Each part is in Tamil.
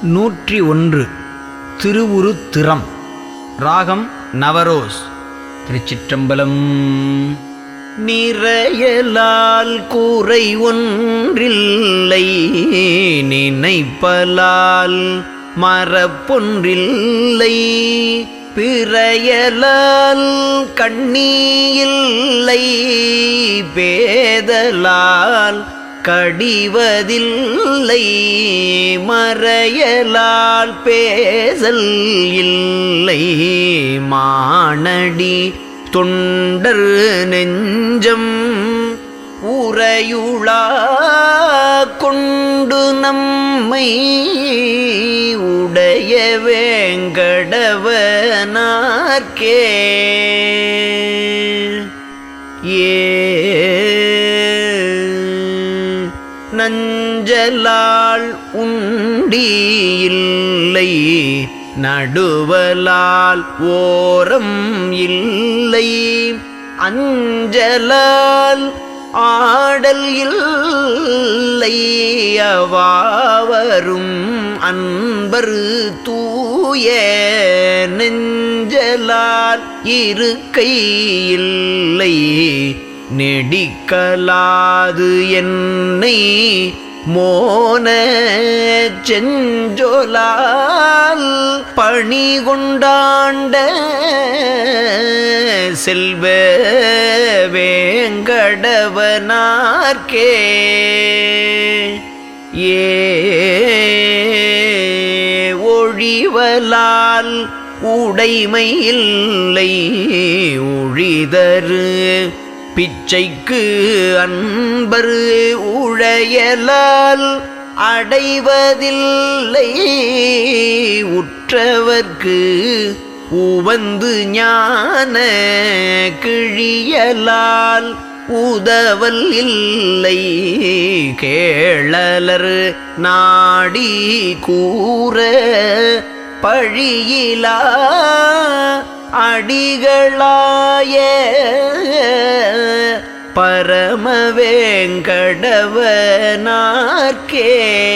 நூற்றி ஒன்று திருவுருத்திறம் ராகம் நவரோஸ் திருச்சிற்றம்பலம் நிறையலால் கூரை ஒன்றில்லை நினைப்பலால் மரப்பொன்றில்லை பிறையலால் கண்ணீயில்லை பேதலால் கடிவதில்லை மறையலால் பேசல் இல்லை மானடி தொண்டர் நெஞ்சம் உறையுளா கொண்டு நம்மை உடைய வேங்கடவனார்க்கே ஏ நஞ்சலால் உண்டியில்லை நடுவலால் ஓரம் இல்லை அஞ்சலால் ஆடல் இல்லை அவாவரும் அன்பர் தூய நெஞ்சலால் இருக்கை இல்லை நெடிக்கலாது என்னை மோன செஞ்சொலால் பணி கொண்டாண்ட செல்வ வேங்கடவனார்க்கே ஏ ஒழிவலால் உடைமை இல்லை ஒழிதரு பிச்சைக்கு அன்பர் உழையலால் அடைவதில்லை உற்றவர்க்கு உவந்து ஞான கிழியலால் உதவல் இல்லை கேளலர் நாடி கூற பழியிலா அடிகளாய பரமவேங்கடவனார்க்கே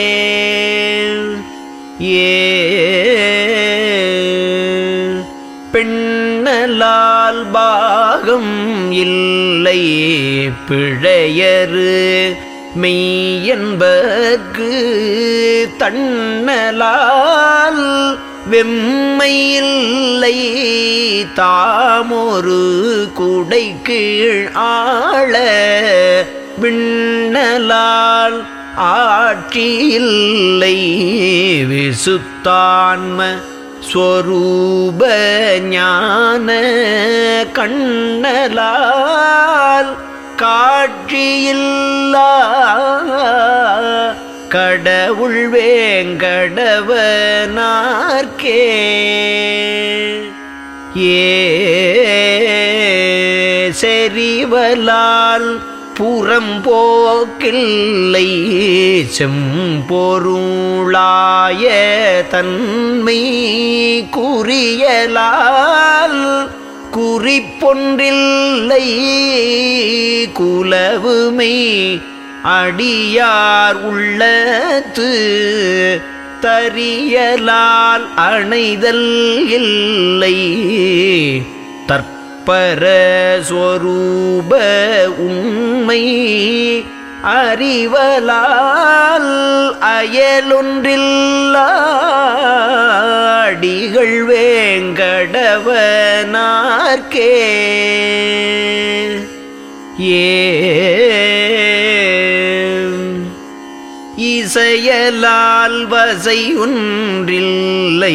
ஏ பெண்ணலால் பாகம் இல்லை பிழையரு மெய்யன்பர்க்கு தன்னலால் வெம்மையில்லை தாமொரு குடை கீழ் ஆள விண்ணலால் ஆட்சியில்லை விசுத்தான்ம ஸ்வரூப ஞான கண்ணலால் காட்சியில்லா கடவுள் வேங்கடவனார்க்கே ஏ செறிவலால் புறம்போக்கில்லை செம்பொருளாய தன்மை குறியலால் குறிப்பொன்றில்லை குலவுமை அடியார் உள்ளத்து தரியலால் அணைதல் இல்லை தற்பர ஸ்வரூப உண்மை அறிவலால் அயலொன்றில்லா அடிகள் வேங்கடவனார்க்கே ஏ இசையலால் வசை ஒன்றில்லை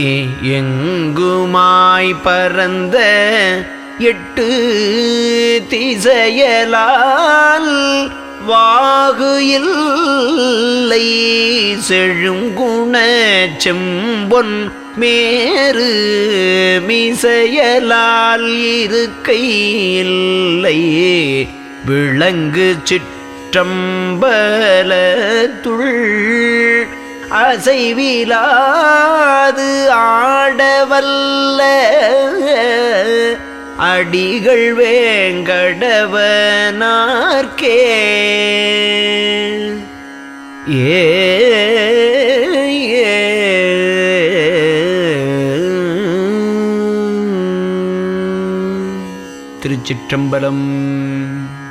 எங்குமாய் பரந்த எட்டு திசையலால் வாகு இல்லை செழுங்குண செம்பொன் மேரு மிசையலால் இருக்கை இல்லை விளங்கு சிற்றம்பலத்துள் அசைவிலாது ஆடவல்ல அடிகள் வேங்கடவனார்க்கே ஏ ஏ திருச்சிற்றம்பலம்